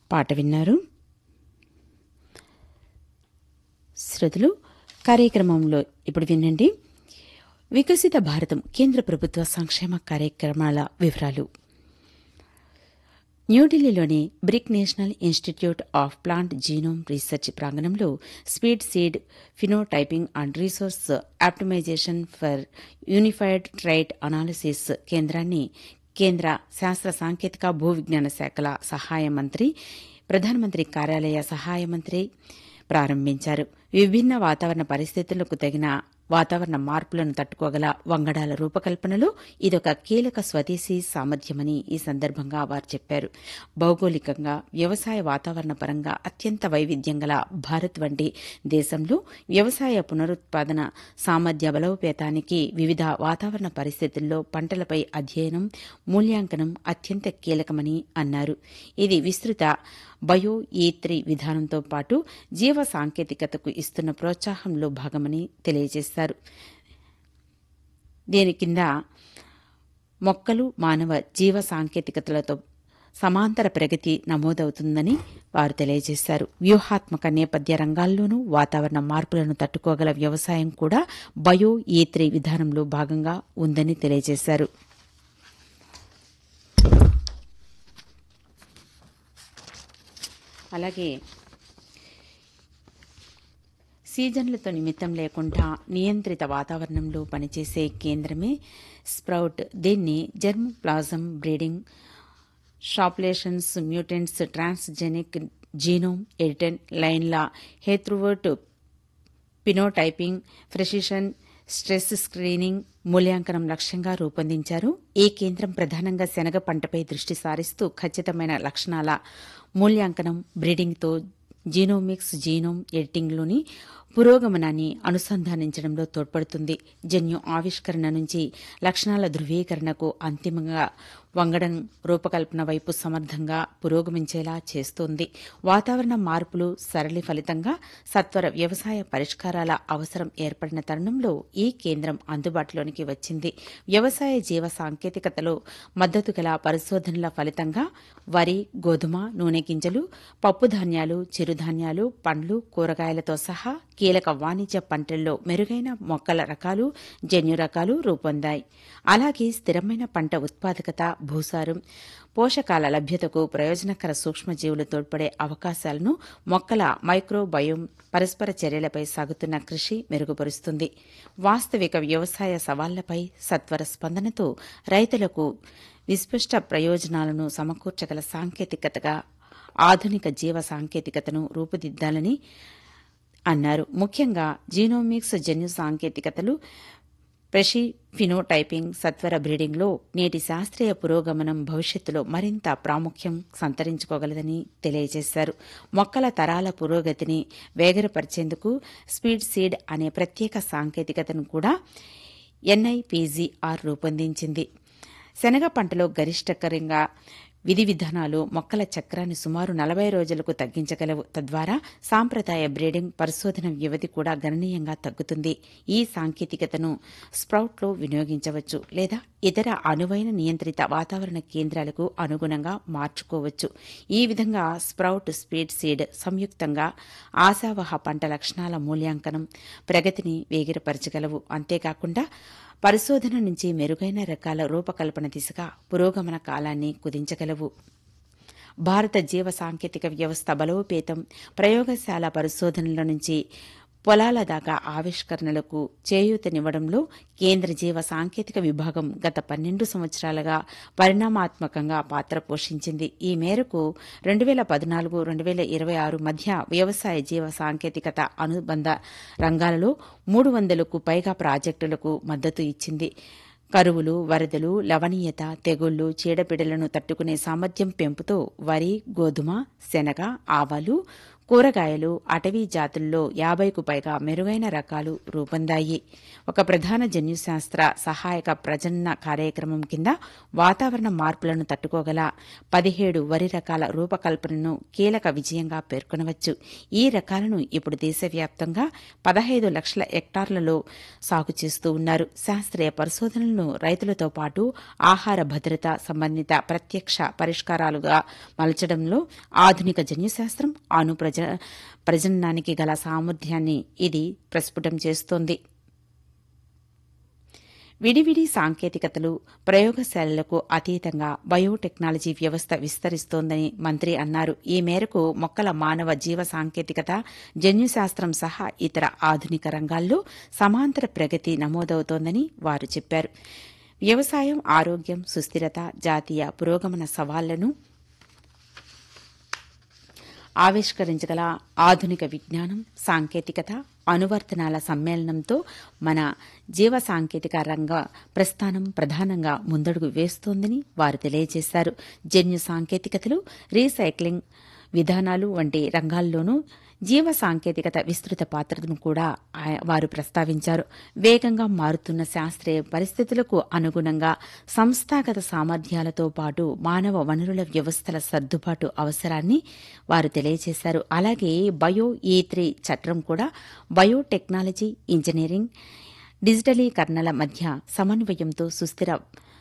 పాట విన్నారు శ్రోతలు కార్యక్రమంలో ఇప్పుడు వినండి వికసిత భారతం కేంద్ర ప్రభుత్వ సంక్షేమ కార్యక్రమాల వివరాలు న్యూఢిల్లీలోని BRIC national institute of plant genome research ప్రాంగణంలో speed seed phenotyping and resource optimisation for unified trait analysis కేంద్రాన్ని కేంద్ర శాస్త్ర సాంకేతిక భూ విజ్ఞాన శాఖల సహాయ మంత్రి ప్రధానమంత్రి కార్యాలయ సహాయ మంత్రి ప్రారంభించారు విభిన్న వాతావరణ పరిస్థితులకు తగిన వాతావరణ మార్పులను తట్టుకోగల వంగడాల రూపకల్పనలో ఇదొక కీలక స్వదేశీ సామర్థ్యమని ఈ సందర్భంగా వారు చెప్పారు భౌగోళికంగా వ్యవసాయ వాతావరణ పరంగా అత్యంత వైవిధ్యం గల భారత్ వంటి దేశంలో వ్యవసాయ పునరుత్పాదన సామర్థ్య బలోపేతానికి వివిధ వాతావరణ పరిస్థితుల్లో పంటలపై అధ్యయనం మూల్యాంకనం అత్యంత కీలకమని అన్నారు ఇది విస్తృత బయో ఈ త్రీ విధానంతో పాటు జీవ సాంకేతికతకు ఇస్తున్న ప్రోత్సాహంలో భాగమని తెలియజేశారు దీని కింద మొక్కలు మానవ జీవ సాంకేతికతలతో సమాంతర ప్రగతి నమోదవుతుందని వారు తెలియజేశారు వ్యూహాత్మక నేపథ్య రంగాల్లోనూ వాతావరణ మార్పులను తట్టుకోగల వ్యవసాయం కూడా బయో ఏ త్రీ విధానంలో భాగంగా ఉందని తెలియజేశారు అలాగే సీజన్లతో నిమిత్తం లేకుండా నియంత్రిత వాతావరణంలో పనిచేసే కేంద్రమే స్ప్రౌట్ దీన్ని జెర్మ్ ప్లాజమ్ బ్రీడింగ్ షాప్లేషన్స్ మ్యూటెంట్స్ ట్రాన్స్జెనిక్ జీనోమ్ ఎడిటెన్ లైన్ల హేత్రువర్ట్ పినోటైపింగ్ ప్రెసిషన్ స్ట్రెస్ స్క్రీనింగ్ మూల్యాంకనం లక్ష్యంగా రూపొందించారు ఈ కేంద్రం ప్రధానంగా శనగ పంటపై దృష్టి సారిస్తూ ఖచ్చితమైన లక్షణాల మూల్యాంకనం బ్రీడింగ్తో జీనోమిక్స్ జీనోమ్ ఎడిటింగ్లోని పురోగమనాన్ని అనుసంధానించడంలో తోడ్పడుతుంది జన్యు ఆవిష్కరణ నుంచి లక్షణాల ధృవీకరణకు అంతిమంగా వంగడం రూపకల్పన వైపు సమర్థంగా పురోగమించేలా చేస్తోంది వాతావరణ మార్పులు సరళి ఫలితంగా సత్వర వ్యవసాయ పరిష్కారాల అవసరం ఏర్పడిన తరుణంలో ఈ కేంద్రం అందుబాటులోనికి వచ్చింది వ్యవసాయ జీవ సాంకేతికతలో మద్దతు గల పరిశోధనల ఫలితంగా వరి గోధుమ నూనె గింజలు పప్పుధాన్యాలు చిరుధాన్యాలు పండ్లు కూరగాయలతో సహా కీలక వాణిజ్య పంటల్లో మెరుగైన మొక్కల రకాలు జన్యు రకాలు రూపొందాయి అలాగే స్థిరమైన పంట ఉత్పాదకత భూసారం పోషకాల లభ్యతకు ప్రయోజనకర సూక్ష్మజీవులు తోడ్పడే అవకాశాలను మొక్కల మైక్రోబయోమ్ పరస్పర చర్యలపై సాగుతున్న కృషి మెరుగుపరుస్తుంది వాస్తవిక వ్యవసాయ సవాళ్లపై సత్వర స్పందనతో రైతులకు విస్పష్ట ప్రయోజనాలను సమకూర్చగల సాంకేతికతగా ఆధునిక జీవ సాంకేతికతను రూపుదిద్దాలని అన్నారు ముఖ్యంగా జీనోమిక్స్ జన్యు సాంకేతికతలు ప్రెషి ఫినోటైపింగ్ సత్వర బ్రీడింగ్లో నేటి శాస్త్రీయ పురోగమనం భవిష్యత్తులో మరింత ప్రాముఖ్యం సంతరించుకోగలదని తెలియజేశారు మొక్కల తరాల పురోగతిని వేగరపరిచేందుకు స్పీడ్ సీడ్ అనే ప్రత్యేక సాంకేతికతను కూడా ఎన్ఐపీజీఆర్ రూపొందించింది శనగ పంటలో గరిష్టకరంగా విధి విధానాలు మొక్కల చక్రాన్ని సుమారు నలభై రోజులకు తగ్గించగలవు తద్వారా సాంప్రదాయ బ్రీడింగ్ పరిశోధన వ్యవధి కూడా గణనీయంగా తగ్గుతుంది ఈ సాంకేతికతను స్ప్రౌట్లో వినియోగించవచ్చు లేదా ఇతర అనువైన నియంత్రిత వాతావరణ కేంద్రాలకు అనుగుణంగా మార్చుకోవచ్చు ఈ విధంగా స్ప్రౌట్ స్పీడ్ సీడ్ సంయుక్తంగా ఆశావహ పంట లక్షణాల మూల్యాంకనం ప్రగతిని వేగిరపరచగలవు అంతేకాకుండా పరిశోధన నుంచి మెరుగైన రకాల రూపకల్పన దిశగా పురోగమన కాలాన్ని కుదించగలవు భారత జీవ సాంకేతిక వ్యవస్థ బలోపేతం ప్రయోగశాల పరిశోధనల నుంచి పొలాల దాకా ఆవిష్కరణలకు చేయూతనివ్వడంలో కేంద్ర జీవ సాంకేతిక విభాగం గత పన్నెండు సంవత్సరాలుగా పరిణామాత్మకంగా పాత్ర పోషించింది ఈ మేరకు రెండు వేల పద్నాలుగు రెండు వేల ఇరవై ఆరు మధ్య వ్యవసాయ జీవ సాంకేతికత అనుబంధ రంగాలలో మూడు వందలకు పైగా ప్రాజెక్టులకు మద్దతు ఇచ్చింది కరువులు వరదలు లవణీయత తెగుళ్లు చీడపీడలను తట్టుకునే సామర్థ్యం పెంపుతో వరి గోధుమ శనగ ఆవాలు కూరగాయలు అటవీ జాతుల్లో యాభైకు పైగా మెరుగైన రకాలు రూపొందాయి ఒక ప్రధాన జన్యుశాస్త్ర సహాయక ప్రజనన కార్యక్రమం కింద వాతావరణ మార్పులను తట్టుకోగల పదిహేడు వరి రకాల రూపకల్పనను కీలక విజయంగా పేర్కొనవచ్చు ఈ రకాలను ఇప్పుడు దేశవ్యాప్తంగా పదహైదు లక్షల హెక్టార్లలో సాగు చేస్తూ ఉన్నారు శాస్త్రీయ పరిశోధనలను రైతులతో పాటు ఆహార భద్రత సంబంధిత ప్రత్యక్ష పరిష్కారాలుగా మలచడంలో ఆధునిక జన్యుశాస్త్రం అణు ప్రజ ప్రజననానికి గల సామర్థ్యాన్ని ఇది ప్రస్ఫుటం చేస్తోంది విడివిడి సాంకేతికతలు ప్రయోగశాలలకు అతీతంగా బయోటెక్నాలజీ వ్యవస్థ విస్తరిస్తోందని మంత్రి అన్నారు ఈ మేరకు మొక్కల మానవ జీవ సాంకేతికత జన్యుశాస్త్రం సహా ఇతర ఆధునిక రంగాల్లో సమాంతర ప్రగతి నమోదవుతోందని వారు చెప్పారు వ్యవసాయం ఆరోగ్యం సుస్థిరత జాతీయ పురోగమన సవాళ్లను ఆవిష్కరించగల ఆధునిక విజ్ఞానం సాంకేతికత అనువర్తనాల సమ్మేళనంతో మన జీవ సాంకేతిక రంగ ప్రస్థానం ప్రధానంగా ముందడుగు వేస్తోందని వారు తెలియజేశారు జన్యు సాంకేతికతలు రీసైక్లింగ్ విధానాలు వంటి రంగాల్లోనూ జీవ సాంకేతికత విస్తృత పాత్రను కూడా వారు ప్రస్తావించారు వేగంగా మారుతున్న శాస్త్రీయ పరిస్థితులకు అనుగుణంగా సంస్థాగత సామర్థ్యాలతో పాటు మానవ వనరుల వ్యవస్థల సర్దుబాటు అవసరాన్ని వారు తెలియజేశారు అలాగే బయో ఈ త్రీ చట్టం కూడా బయోటెక్నాలజీ ఇంజనీరింగ్ డిజిటలీకరణల మధ్య సమన్వయంతో సుస్థిర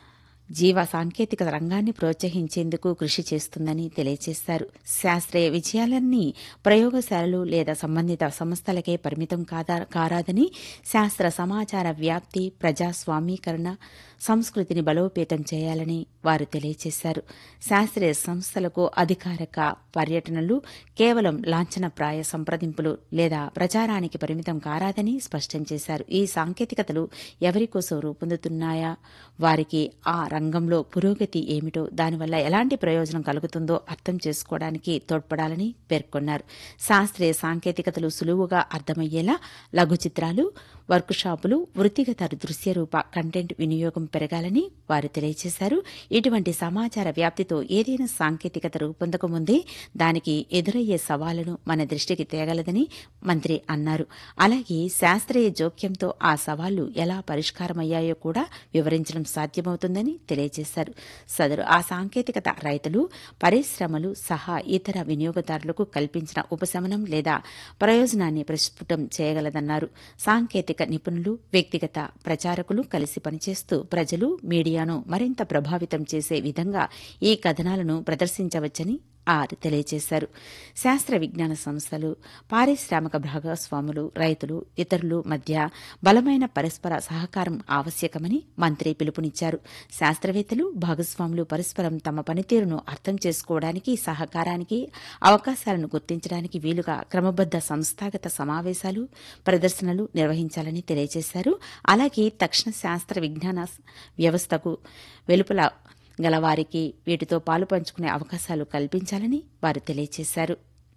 జీవ సాంకేతిక రంగాన్ని ప్రోత్సహించేందుకు కృషి చేస్తుందని తెలియజేశారు శాస్త్రీయ విజయాలన్నీ ప్రయోగశాలలు లేదా సంబంధిత సంస్థలకే పరిమితం కారాదని శాస్త్ర సమాచార వ్యాప్తి ప్రజాస్వామీకరణ సంస్కృతిని బలోపేతం చేయాలని వారు తెలియజేశారు శాస్త్రీయ సంస్థలకు అధికారిక పర్యటనలు కేవలం లాంఛనప్రాయ సంప్రదింపులు లేదా ప్రచారానికి పరిమితం కారాదని స్పష్టం చేశారు ఈ సాంకేతికతలు ఎవరి కోసం రూపొందుతున్నాయా వారికి ఆ రంగంలో పురోగతి ఏమిటో దానివల్ల ఎలాంటి ప్రయోజనం కలుగుతుందో అర్థం చేసుకోవడానికి తోడ్పడాలని పేర్కొన్నారు శాస్త్రీయ సాంకేతికతలు సులువుగా అర్థమయ్యేలా లఘు చిత్రాలు వర్కుషాపులు వృత్తిగత దృశ్యరూప కంటెంట్ వినియోగం పెరగాలని వారు తెలియజేశారు ఇటువంటి సమాచార వ్యాప్తితో ఏదైనా సాంకేతికత రూపొందకముందే దానికి ఎదురయ్యే సవాళ్లను మన దృష్టికి తేగలదని మంత్రి అన్నారు అలాగే శాస్త్రీయ జోక్యంతో ఆ సవాళ్లు ఎలా పరిష్కారమయ్యాయో కూడా వివరించడం సాధ్యమవుతుందని తెలియజేశారు సదరు ఆ సాంకేతికత రైతులు పరిశ్రమలు సహా ఇతర వినియోగదారులకు కల్పించిన ఉపశమనం లేదా ప్రయోజనాన్ని ప్రస్ఫుటం చేయగలదన్నారు సాంకేతిక నిపుణులు వ్యక్తిగత ప్రచారకులు కలిసి పనిచేస్తూ ప్రజలు మీడియాను మరింత ప్రభావితం చేసే విధంగా ఈ కథనాలను ప్రదర్శించవచ్చని ఆర్ తెలియజేశారు శాస్త్ర విజ్ఞాన సంస్థలు పారిశ్రామిక భాగస్వాములు రైతులు ఇతరులు మధ్య బలమైన పరస్పర సహకారం ఆవశ్యకమని మంత్రి పిలుపునిచ్చారు శాస్త్రవేత్తలు భాగస్వాములు పరస్పరం తమ పనితీరును అర్థం చేసుకోవడానికి సహకారానికి అవకాశాలను గుర్తించడానికి వీలుగా క్రమబద్ద సంస్థాగత సమావేశాలు ప్రదర్శనలు నిర్వహించాలని తెలియజేశారు అలాగే తక్షణ శాస్త్ర విజ్ఞాన వ్యవస్థకు వెలుపల గలవారికి వీటితో పాలు పంచుకునే అవకాశాలు కల్పించాలని వారు తెలియజేశారు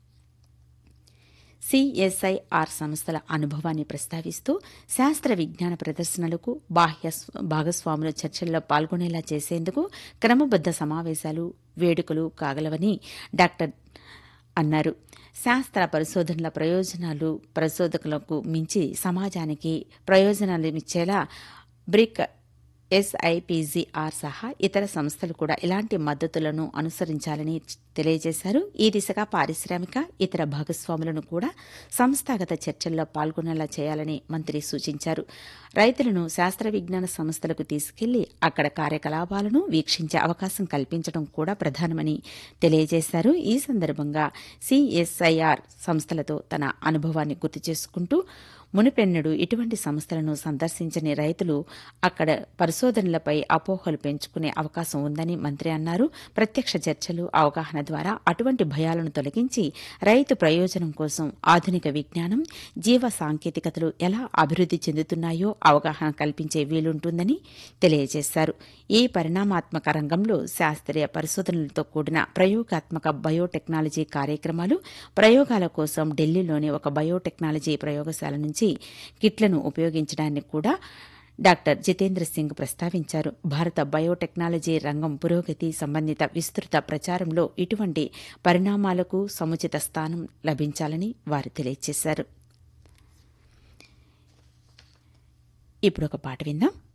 సిఎస్ఐఆర్ సంస్థల అనుభవాన్ని ప్రస్తావిస్తూ శాస్త్ర విజ్ఞాన ప్రదర్శనలకు బాహ్య భాగస్వాముల చర్చల్లో పాల్గొనేలా చేసేందుకు క్రమబద్ద సమావేశాలు వేడుకలు కాగలవని డాక్టర్ అన్నారు శాస్త్ర పరిశోధనల ప్రయోజనాలు పరిశోధకులకు మించి సమాజానికి ప్రయోజనాలనిచ్చేలా బ్రిక్ ఎస్ఐపిజిఆర్ సహా ఇతర సంస్థలు కూడా ఇలాంటి మద్దతులను అనుసరించాలని తెలియజేశారు ఈ దిశగా పారిశ్రామిక ఇతర భాగస్వాములను కూడా సంస్థాగత చర్చల్లో పాల్గొనేలా చేయాలని మంత్రి సూచించారు రైతులను శాస్త్ర విజ్ఞాన సంస్థలకు తీసుకెళ్లి అక్కడ కార్యకలాపాలను వీక్షించే అవకాశం కల్పించడం కూడా ప్రధానమని తెలియజేశారు ఈ సందర్భంగా సిఎస్ఐఆర్ సంస్థలతో తన అనుభవాన్ని గుర్తు చేసుకుంటూ మునిపెన్నడు ఇటువంటి సంస్థలను సందర్శించని రైతులు అక్కడ పరిశోధనలపై అపోహలు పెంచుకునే అవకాశం ఉందని మంత్రి అన్నారు ప్రత్యక్ష చర్చలు అవగాహన ద్వారా అటువంటి భయాలను తొలగించి రైతు ప్రయోజనం కోసం ఆధునిక విజ్ఞానం జీవ సాంకేతికతలు ఎలా అభివృద్ది చెందుతున్నాయో అవగాహన కల్పించే వీలుంటుందని తెలియజేశారు ఈ పరిణామాత్మక రంగంలో శాస్త్రీయ పరిశోధనలతో కూడిన ప్రయోగాత్మక బయోటెక్నాలజీ కార్యక్రమాలు ప్రయోగాల కోసం ఢిల్లీలోని ఒక బయోటెక్నాలజీ ప్రయోగశాల నుంచి కిట్లను ఉపయోగించడానికి కూడా డాక్టర్ జితేంద్ర సింగ్ ప్రస్తావించారు భారత బయోటెక్నాలజీ రంగం పురోగతి సంబంధిత విస్తృత ప్రచారంలో ఇటువంటి పరిణామాలకు సముచిత స్థానం లభించాలని వారు తెలియజేశారు ఇప్పుడు ఒక పాట విందాం